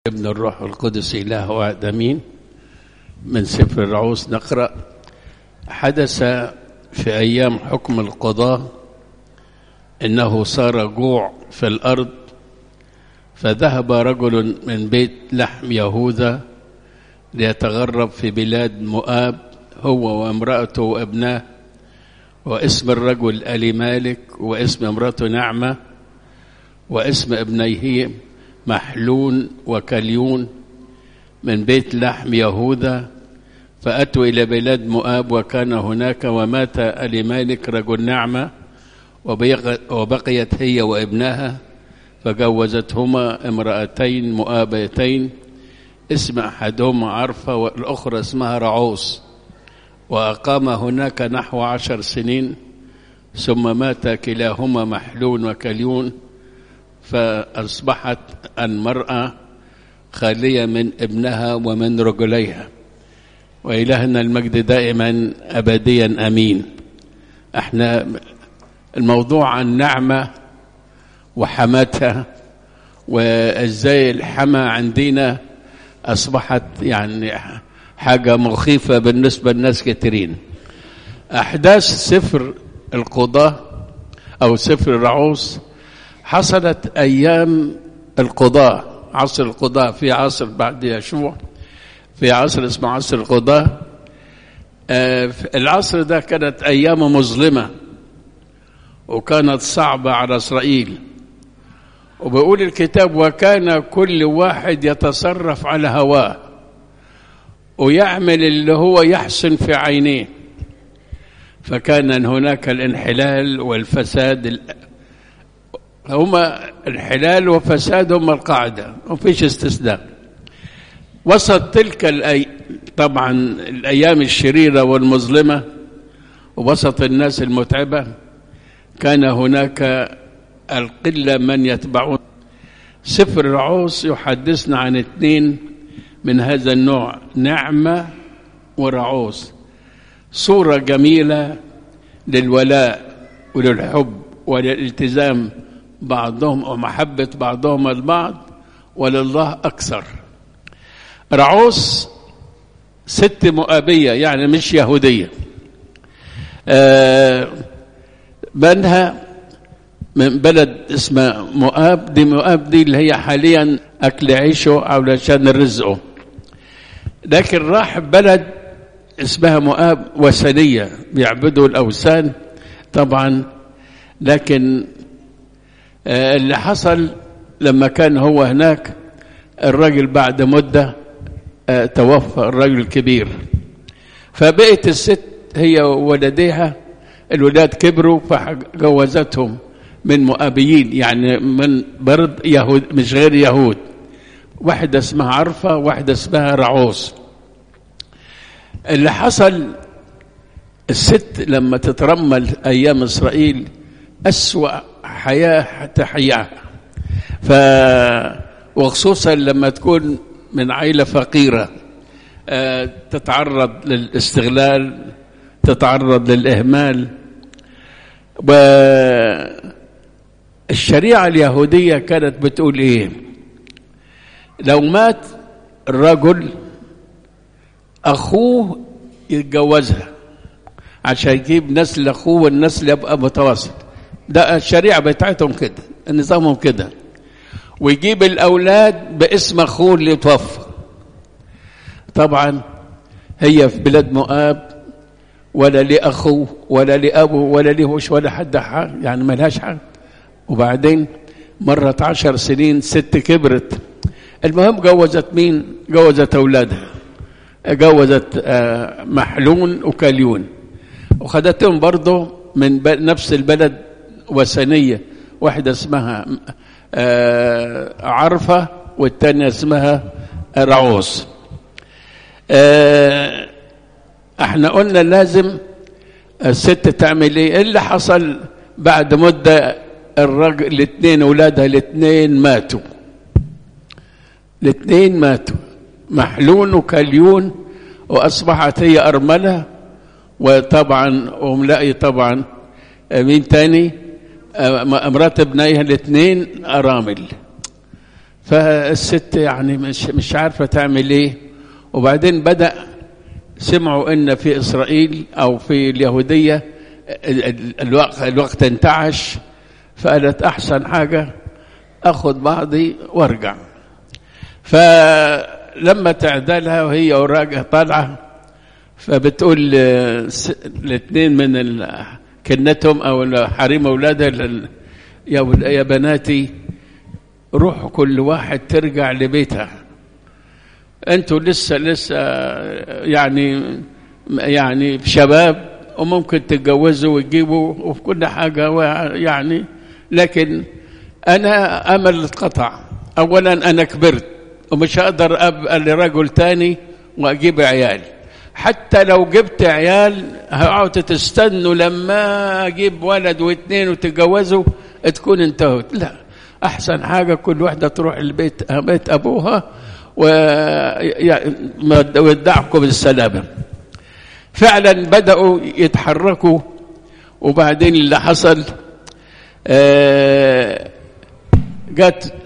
ابن الروح القدس إله واحد أمين من سفر الرعوس نقرأ حدث في أيام حكم القضاء إنه صار جوع في الأرض فذهب رجل من بيت لحم يهوذا ليتغرب في بلاد مؤاب هو وامرأته وابناه واسم الرجل ألي مالك واسم امرأته نعمة واسم ابنيه محلون وكليون من بيت لحم يهوذا فأتوا إلى بلاد مؤاب وكان هناك ومات ألي مالك رجل نعمة وبقيت هي وابنها فجوزتهما امرأتين مؤابيتين اسم أحدهما عرفة والأخرى اسمها رعوس وأقام هناك نحو عشر سنين ثم مات كلاهما محلون وكليون فأصبحت المرأة خالية من ابنها ومن رجليها وإلهنا المجد دائما أبديا أمين احنا الموضوع عن نعمة وحماتها وازاي الحما عندنا أصبحت يعني حاجة مخيفة بالنسبة لناس كثيرين أحداث سفر القضاء أو سفر الرعوس حصلت أيام القضاء عصر القضاء في عصر بعد يشوع في عصر اسمه عصر القضاء آه العصر ده كانت أيام مظلمة وكانت صعبة على إسرائيل وبيقول الكتاب وكان كل واحد يتصرف على هواه ويعمل اللي هو يحسن في عينيه فكان هناك الانحلال والفساد هما الحلال وفساد هما القاعدة وفيش استثناء وسط تلك الأي... طبعا الأيام الشريرة والمظلمة ووسط الناس المتعبة كان هناك القلة من يتبعون سفر الرعوس يحدثنا عن اثنين من هذا النوع نعمة ورعوس صورة جميلة للولاء وللحب وللالتزام بعضهم ومحبة بعضهم البعض ولله أكثر رعوس ست مؤابية يعني مش يهودية آه منها من بلد اسمها مؤاب دي مؤاب دي اللي هي حاليا أكل عيشه علشان رزقه لكن راح بلد اسمها مؤاب وثنية بيعبدوا الأوثان طبعا لكن اللي حصل لما كان هو هناك الراجل بعد مدة توفى الراجل الكبير فبقت الست هي وولديها الولاد كبروا فجوزتهم من مؤابيين يعني من برد يهود مش غير يهود واحدة اسمها عرفة واحدة اسمها رعوس اللي حصل الست لما تترمل أيام إسرائيل أسوأ حياة تحياها ف وخصوصا لما تكون من عائلة فقيرة أه تتعرض للاستغلال تتعرض للإهمال والشريعة اليهودية كانت بتقول إيه لو مات الرجل أخوه يتجوزها عشان يجيب نسل أخوه والنسل يبقى متوسط ده الشريعة بتاعتهم كده نظامهم كده ويجيب الأولاد باسم أخوه اللي توفى طبعا هي في بلاد مؤاب ولا لأخوه ولا لأبوه ولا لهوش ولا حد حاجة يعني ملهاش حاجة وبعدين مرت عشر سنين ست كبرت المهم جوزت مين جوزت أولادها جوزت محلون وكليون وخدتهم برضه من نفس البلد وثنية واحدة اسمها عرفة والتانية اسمها رعوس احنا قلنا لازم الست تعمل ايه اللي حصل بعد مدة الرجل الاثنين اولادها الاثنين ماتوا الاثنين ماتوا محلون وكليون واصبحت هي ارمله وطبعا وملاقي طبعا مين تاني مرات ابنيها الاثنين ارامل فالست يعني مش مش عارفه تعمل ايه وبعدين بدا سمعوا ان في اسرائيل او في اليهوديه الوقت الوقت انتعش فقالت احسن حاجه اخذ بعضي وارجع فلما تعدلها وهي وراجع طالعه فبتقول الاثنين من كنتهم او حريم اولادها يا بناتي روحوا كل واحد ترجع لبيتها انتوا لسه لسه يعني يعني شباب وممكن تتجوزوا وتجيبوا وفي كل حاجه يعني لكن انا امل اتقطع اولا انا كبرت ومش هقدر ابقى لرجل تاني واجيب عيال حتى لو جبت عيال هقعدوا تستنوا لما اجيب ولد واثنين وتتجوزوا تكون انتهت لا احسن حاجه كل واحده تروح البيت بيت ابوها ويودعكم بالسلامه فعلا بداوا يتحركوا وبعدين اللي حصل جت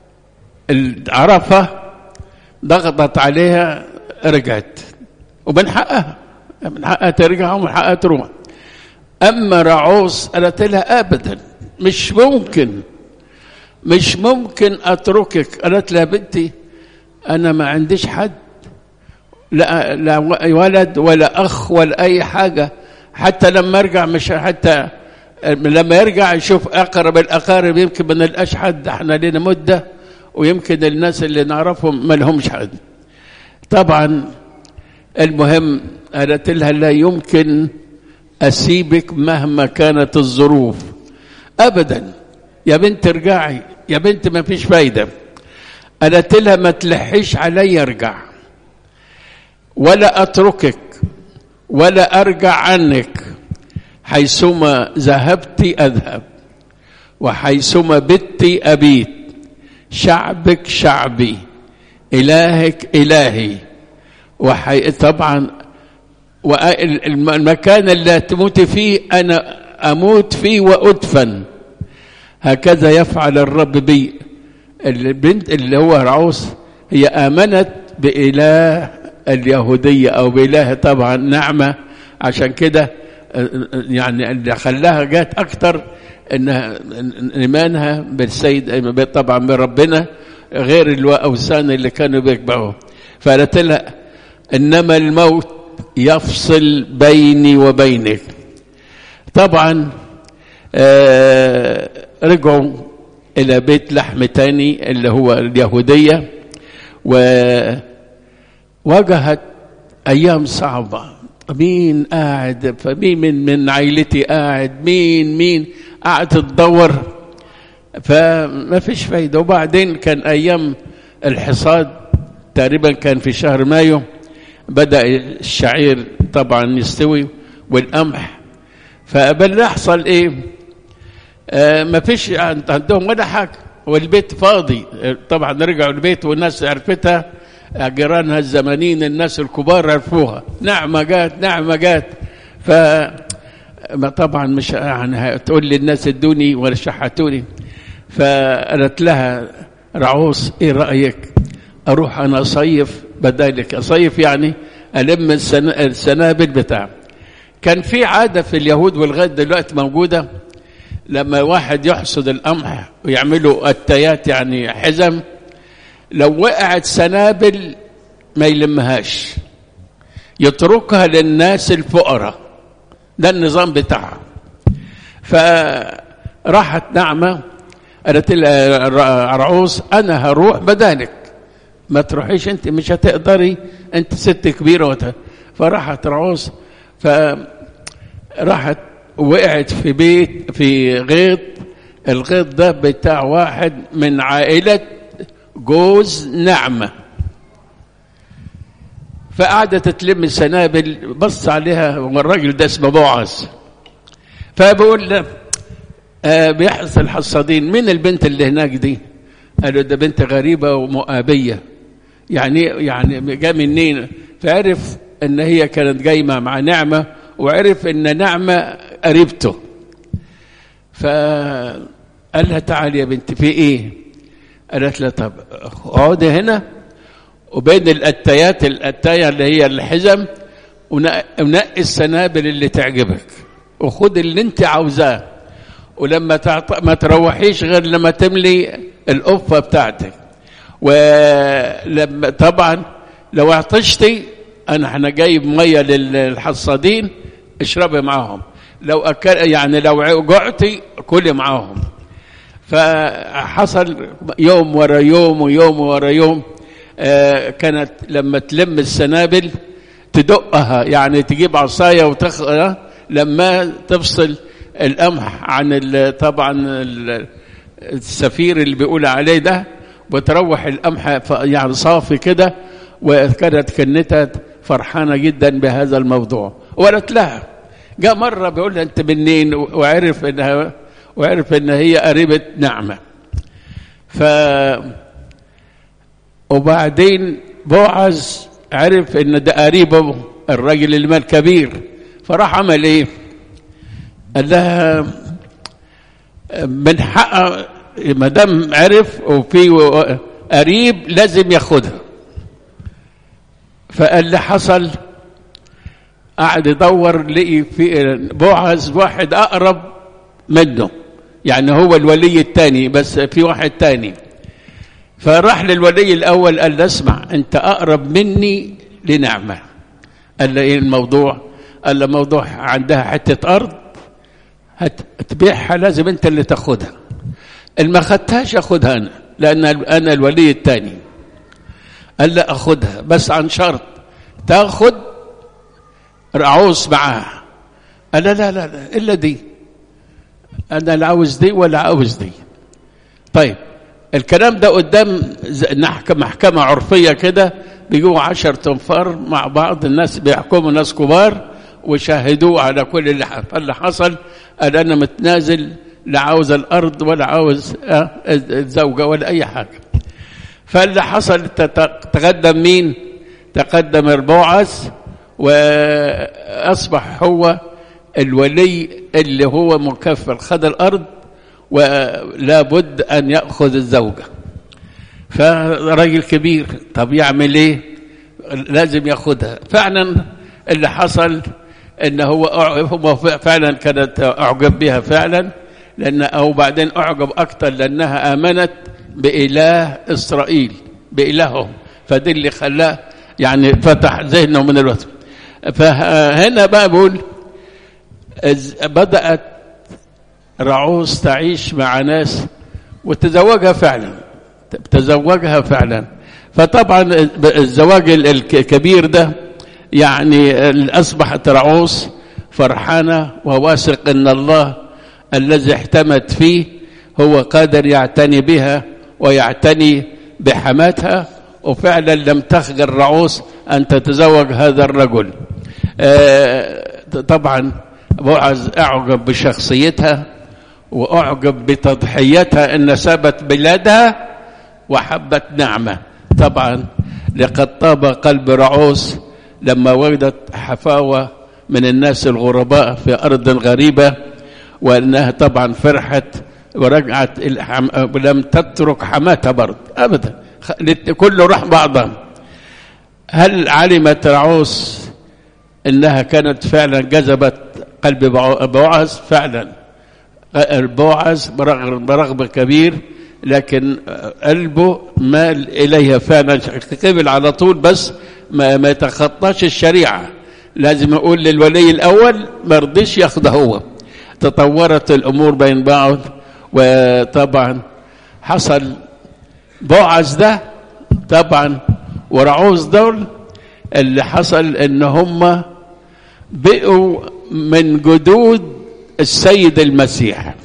عرفه ضغطت عليها رجعت ومن حقها من حقها ترجع ومن حقها تروح اما رعوس قالت لها ابدا مش ممكن مش ممكن اتركك قالت لها بنتي انا ما عنديش حد لا لا ولد ولا اخ ولا اي حاجه حتى لما ارجع مش حتى لما يرجع يشوف اقرب الاقارب يمكن ما نلقاش حد احنا لنا مده ويمكن الناس اللي نعرفهم ما لهمش حد طبعا المهم قالت لها لا يمكن اسيبك مهما كانت الظروف ابدا يا بنت ارجعي يا بنت ما فيش فايده قالت لها ما تلحيش علي ارجع ولا اتركك ولا ارجع عنك حيثما ذهبت اذهب وحيثما بت ابيت شعبك شعبي الهك الهي وحي طبعا المكان اللي تموت فيه انا اموت فيه وادفن هكذا يفعل الرب بي البنت اللي هو رعوس هي امنت باله اليهوديه او باله طبعا نعمه عشان كده يعني اللي خلاها جات اكتر انها ايمانها بالسيد طبعا بربنا غير الاوثان اللي كانوا بيتبعوا فقالت لها انما الموت يفصل بيني وبينك طبعا آه رجعوا الى بيت لحم تاني اللي هو اليهوديه وواجهت ايام صعبه مين قاعد فمين من من عائلتي قاعد مين مين قاعد تدور فما فيش فايده وبعدين كان ايام الحصاد تقريبا كان في شهر مايو بدا الشعير طبعا يستوي والقمح فقبل يحصل ايه آه ما فيش عندهم ولا حاجه والبيت فاضي طبعا رجعوا البيت والناس عرفتها جيرانها الزمانين الناس الكبار عرفوها نعمه جات نعمه جات ف ما طبعا مش يعني تقول للناس ادوني ولا شحتوني فقالت لها رعوس ايه رايك اروح انا اصيف بدالك اصيف يعني الم السنابل بتاع كان في عاده في اليهود ولغايه دلوقتي موجوده لما واحد يحصد القمح ويعملوا التيات يعني حزم لو وقعت سنابل ما يلمهاش يتركها للناس الفقراء ده النظام بتاعها فراحت نعمة قالت لها رعوس أنا هروح بدالك ما تروحيش أنت مش هتقدري أنت ست كبيرة وت... فراحت رعوس فراحت وقعت في بيت في غيط الغيط ده بتاع واحد من عائلة جوز نعمة فقعدت تلم السنابل بص عليها والراجل ده اسمه بوعز فبقول له آه بيحصل حصادين مين البنت اللي هناك دي قالوا ده بنت غريبة ومؤابية يعني يعني جا منين فعرف ان هي كانت جايمة مع نعمة وعرف ان نعمة قريبته فقال لها تعالي يا بنت في ايه قالت له طب اقعدي هنا وبين الأتايات الأتاية اللي هي الحزم ونقي السنابل اللي تعجبك وخد اللي انت عاوزاه ولما تعط... ما تروحيش غير لما تملي القفة بتاعتك ولما طبعا لو عطشتي انا احنا جايب ميه للحصادين اشربي معاهم لو أكل يعني لو جعتي كلي معاهم فحصل يوم ورا يوم ويوم ورا يوم آه كانت لما تلم السنابل تدقها يعني تجيب عصايه وتخ لما تفصل القمح عن طبعا السفير اللي بيقول عليه ده وتروح القمح يعني صافي كده وكانت كنتها فرحانه جدا بهذا الموضوع وقالت لها جاء مره بيقول لها انت منين وعرف انها وعرف ان هي قريبه نعمه ف وبعدين بوعز عرف ان ده قريبه الراجل المال كبير فراح عمل ايه قال لها من حق ما دام عرف وفي قريب لازم ياخدها فاللي حصل قعد يدور لقي في بوعز واحد اقرب منه يعني هو الولي الثاني بس في واحد ثاني فراح للولي الاول قال له اسمع انت اقرب مني لنعمه قال له ايه الموضوع قال له موضوع عندها حته ارض هتبيعها لازم انت اللي تاخدها اللي ما خدتهاش اخدها انا لان انا الولي الثاني قال لا اخدها بس عن شرط تاخد رعوس معاها قال لا لا لا الا دي انا لا عاوز دي ولا عاوز دي طيب الكلام ده قدام محكمة عرفية كده بيجوا عشر تنفار مع بعض الناس بيحكموا ناس كبار وشاهدوه على كل اللي حصل قال أنا متنازل لا عاوز الأرض ولا عاوز الزوجة ولا أي حاجة فاللي حصل تقدم مين تقدم البوعز وأصبح هو الولي اللي هو مكفل خد الأرض ولا بد أن يأخذ الزوجة فرجل كبير طب يعمل ايه لازم ياخدها فعلا اللي حصل ان هو هو فعلا كانت اعجب بها فعلا لان او بعدين اعجب اكثر لانها امنت باله اسرائيل بالههم فدي اللي خلاه يعني فتح ذهنه من الوقت فهنا بقى بقول بدات رعوز تعيش مع ناس وتزوجها فعلا تزوجها فعلا فطبعا الزواج الكبير ده يعني اصبحت رعوس فرحانه وواثق ان الله الذي احتمت فيه هو قادر يعتني بها ويعتني بحماتها وفعلا لم تخجل رعوس ان تتزوج هذا الرجل طبعا بوعز اعجب بشخصيتها واعجب بتضحيتها ان سابت بلادها وحبت نعمه طبعا لقد طاب قلب رعوس لما وجدت حفاوه من الناس الغرباء في ارض غريبه وانها طبعا فرحت ورجعت ولم تترك حماتها برضه ابدا كله راح بعضها هل علمت رعوس انها كانت فعلا جذبت قلب بوعز فعلا البوعز برغبه كبير لكن قلبه مال إليها فعلا قبل على طول بس ما, ما يتخطاش الشريعة لازم يقول للولي الأول ما رضيش ياخده هو تطورت الأمور بين بعض وطبعا حصل بوعز ده طبعا ورعوز دول اللي حصل ان هم بقوا من جدود السيد المسيح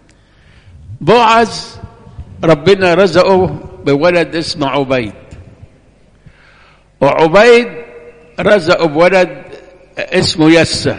بوعز ربنا رزقه بولد اسمه عبيد وعبيد رزقه بولد اسمه يسة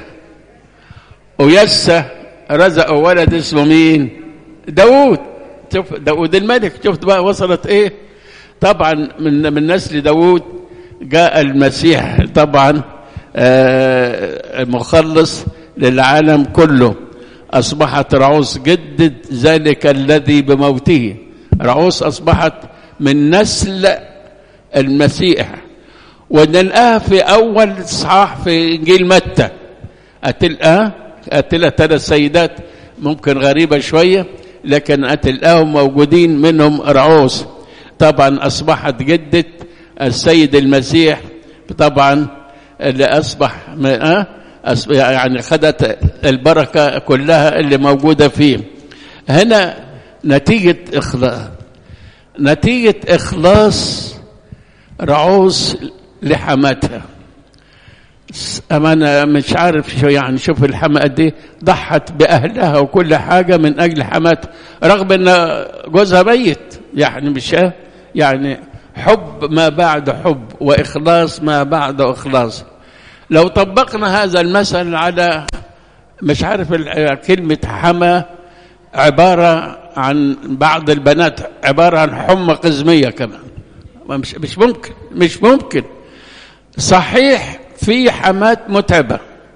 ويسة رزقه ولد اسمه مين داود شوف داود الملك شفت بقى وصلت ايه طبعا من من نسل داود جاء المسيح طبعا آه مخلص للعالم كله أصبحت رعوز جدد ذلك الذي بموته رعوس أصبحت من نسل المسيح ونلقاها في أول إصحاح في إنجيل متى هتلقى هتلقى ثلاث سيدات ممكن غريبة شوية لكن هتلقاهم موجودين منهم رعوس طبعا أصبحت جدة السيد المسيح طبعا اللي أصبح أه؟ يعني خدت البركة كلها اللي موجودة فيه هنا نتيجة إخلاص نتيجة إخلاص رعوس لحماتها أما أنا مش عارف شو يعني شوف الحما قد إيه ضحت بأهلها وكل حاجة من أجل حماتها رغم إن جوزها ميت يعني مش يعني حب ما بعد حب وإخلاص ما بعد إخلاص لو طبقنا هذا المثل على مش عارف كلمة حما عبارة عن بعض البنات عبارة عن حمى قزمية كمان مش, مش ممكن مش ممكن صحيح في حمات متعبة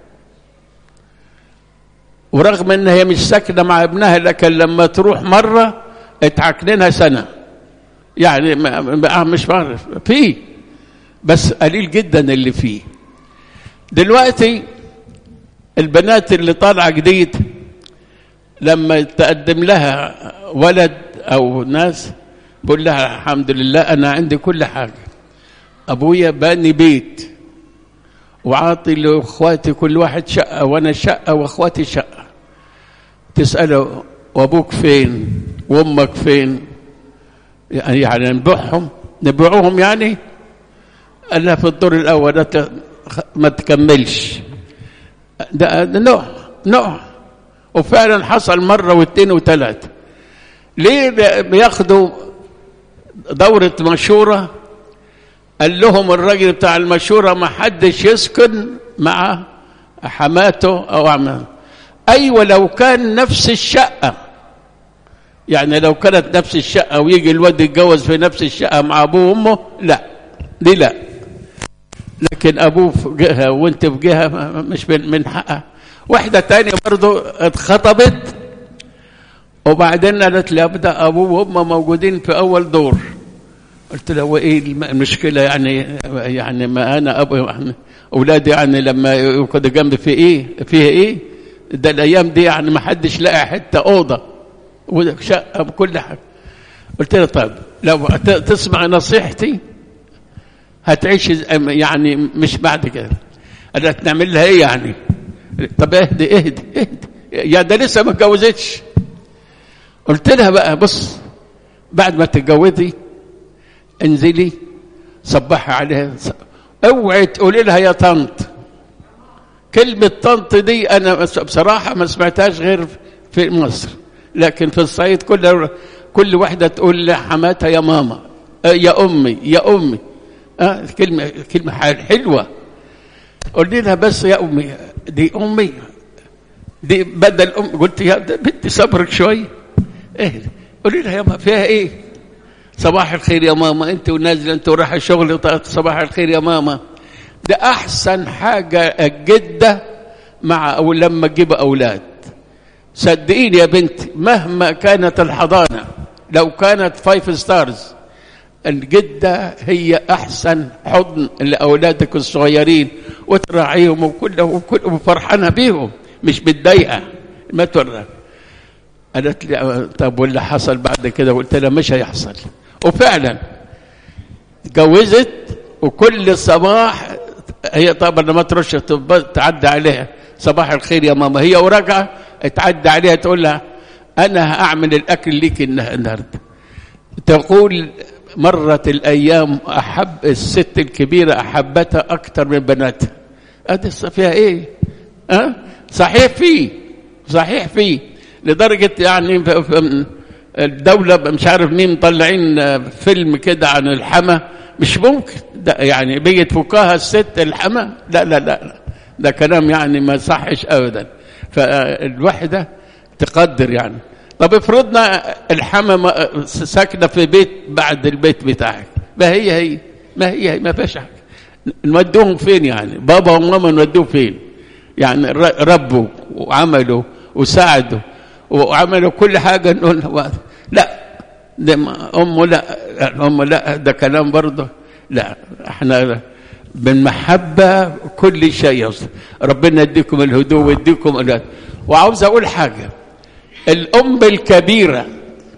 ورغم ان هي مش ساكنة مع ابنها لكن لما تروح مرة اتعكننها سنة يعني مش بعرف في بس قليل جدا اللي فيه دلوقتي البنات اللي طالعة جديد لما تقدم لها ولد او ناس بقول لها الحمد لله انا عندي كل حاجه ابويا باني بيت وعاطي لاخواتي كل واحد شقه وانا شقه واخواتي شقه تساله وابوك فين وامك فين يعني, يعني نبيعهم نبيعوهم يعني قال لها في الدور الاول ما تكملش ده, ده نوع نوع وفعلا حصل مرة واثنين وثلاثة ليه بياخدوا دورة مشورة قال لهم الراجل بتاع المشورة ما حدش يسكن مع حماته أو عمه أيوة لو كان نفس الشقة يعني لو كانت نفس الشقة ويجي الواد يتجوز في نفس الشقة مع أبوه وأمه لا دي لا لكن أبوه في جهة وأنت في جهة مش من حقها واحدة تانية برضو اتخطبت وبعدين قالت لي ابدا ابوه وامه موجودين في اول دور قلت له وايه المشكله يعني يعني ما انا ابو يعني اولادي يعني لما يقعدوا جنبي في ايه فيها ايه ده الايام دي يعني ما حدش لاقي حته اوضه وشقه بكل حاجه قلت له طيب لو تسمع نصيحتي هتعيش يعني مش بعد كده قالت نعمل لها ايه يعني طب اهدي اهدي اهدي يا ده لسه ما اتجوزتش قلت لها بقى بص بعد ما تتجوزي انزلي صبحي عليها اوعي تقولي لها يا طنط كلمة طنط دي أنا بصراحة ما سمعتهاش غير في مصر لكن في الصعيد كل كل واحدة تقول لحماتها يا ماما يا أمي يا أمي آه كلمة كلمة حلوة قولي لها بس يا أمي دي أمي دي بدل أم قلت يا بنتي صبرك شوية ايه قولي لها يا ماما فيها ايه صباح الخير يا ماما انت ونازله انت ورايح الشغل صباح الخير يا ماما ده احسن حاجه الجده مع او لما تجيب اولاد صدقيني يا بنتي مهما كانت الحضانه لو كانت فايف ستارز الجده هي احسن حضن لاولادك الصغيرين وتراعيهم وكل وكل وفرحانه بيهم مش متضايقه ما تورى قالت لي طب واللي حصل بعد كده قلت لها مش هيحصل وفعلا اتجوزت وكل صباح هي طبعا لما ترش تعدي عليها صباح الخير يا ماما هي وراجعه تعدي عليها تقول لها انا هاعمل الاكل ليك النهارده تقول مرت الايام احب الست الكبيره احبتها اكثر من بناتها ادي فيها ايه أه؟ صحيح فيه صحيح فيه لدرجة يعني الدولة مش عارف مين مطلعين فيلم كده عن الحما مش ممكن ده يعني بيجي تفكها الست الحما لا لا لا ده كلام يعني ما صحش ابدا فالوحدة تقدر يعني طب افرضنا الحما ساكنة في بيت بعد البيت بتاعك ما هي هي ما هي هي ما فيش حاجة نودوهم فين يعني بابا وماما نودوه فين يعني ربوا وعملوا وساعدوا وعملوا كل حاجة نقول لا ده ما- امه لا امه لا ده كلام برضه لا احنا بالمحبه كل شيء يصل ربنا يديكم الهدوء ويديكم ال- وعاوز اقول حاجه الام الكبيره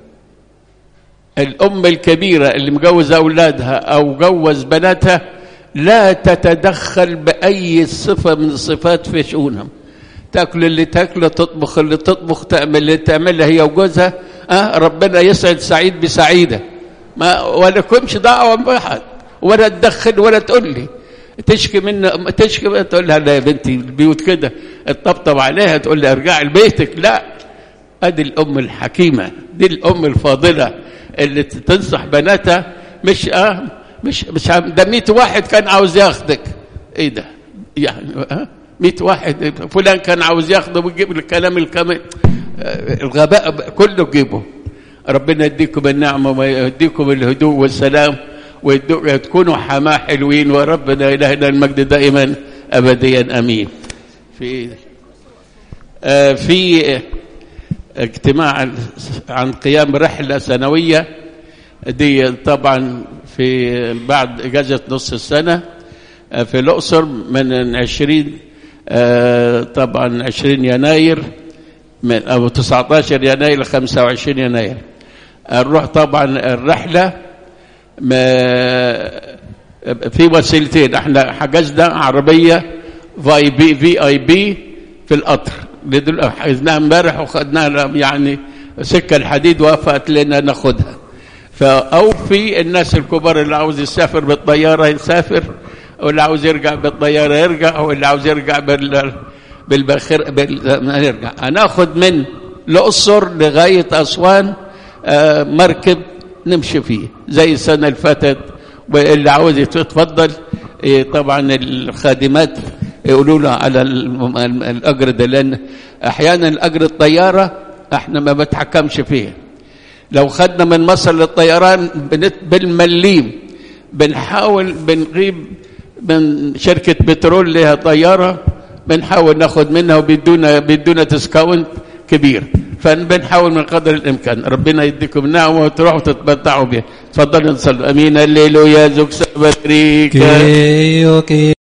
الام الكبيره اللي مجوزه اولادها او جوز بناتها لا تتدخل باي صفه من الصفات في شؤونهم تاكل اللي تاكله تطبخ اللي تطبخ تعمل اللي تعملها هي وجوزها أه ربنا يسعد سعيد بسعيده ما ولا كنش دعوه بأحد ولا تدخل ولا تقول لي تشكي منه تشكي منه تقول لها لا يا بنتي البيوت كده تطبطب عليها تقول لها ارجعي لبيتك لا ادي الام الحكيمه دي الام الفاضله اللي تنصح بناتها مش اه مش مش عم- ده 100 واحد كان عاوز ياخدك ايه ده يعني اه 100 واحد فلان كان عاوز ياخده ويجيب الكلام الكامل آه، الغباء كله جيبه ربنا يديكم النعمه ويديكم الهدوء والسلام ويدو- تكونوا حماه حلوين وربنا الهنا المجد دائما ابديا امين في آه، في اجتماع عن قيام رحلة سنوية دي طبعا في بعد إجازة نص السنة آه، في الأقصر من 20 آه، طبعا 20 يناير من أو 19 يناير ل 25 يناير نروح طبعا الرحلة ما في وسيلتين احنا حجزنا عربيه في بي في اي بي في القطر لدول- حجزناها امبارح وخدناها يعني سكه الحديد وافقت لنا ناخدها فا او في الناس الكبار اللي عاوز يسافر بالطياره يسافر واللي عاوز يرجع بالطياره يرجع واللي عاوز يرجع بال بالبخير بال... ما يرجع هناخد من الاقصر لغايه اسوان آه، مركب نمشي فيه زي السنه اللي فاتت واللي عاوز يتفضل إيه، طبعا الخادمات يقولوا له على الم- الم- الاجر ده لان احيانا الاجر الطياره احنا ما بنتحكمش فيه لو خدنا من مصر للطيران بنت بالمليم بنحاول بنغيب من شركة بترول لها طيارة بنحاول ناخد منها وبيدونا بيدونا ديسكاونت كبير فبنحاول من قدر الامكان ربنا يديكم النعمه وتروحوا تتمتعوا بها تفضلوا نصلي امين الليل يا زوج سبتريك Kyrie,